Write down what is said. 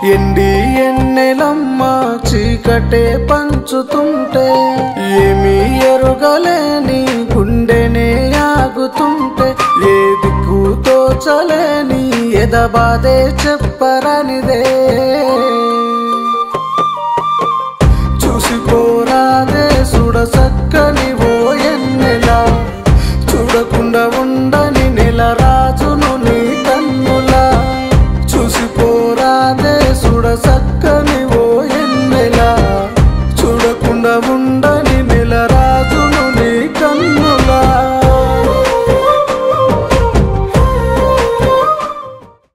ఎండి ఎన్నెలమ్మ చీకటే పంచుతుంటే ఏమీ ఎరుగలేని గుండెనే ఆగుతుంటే ఏ దిక్కు తోచలేని ఎదబాదే చెప్పరనిదే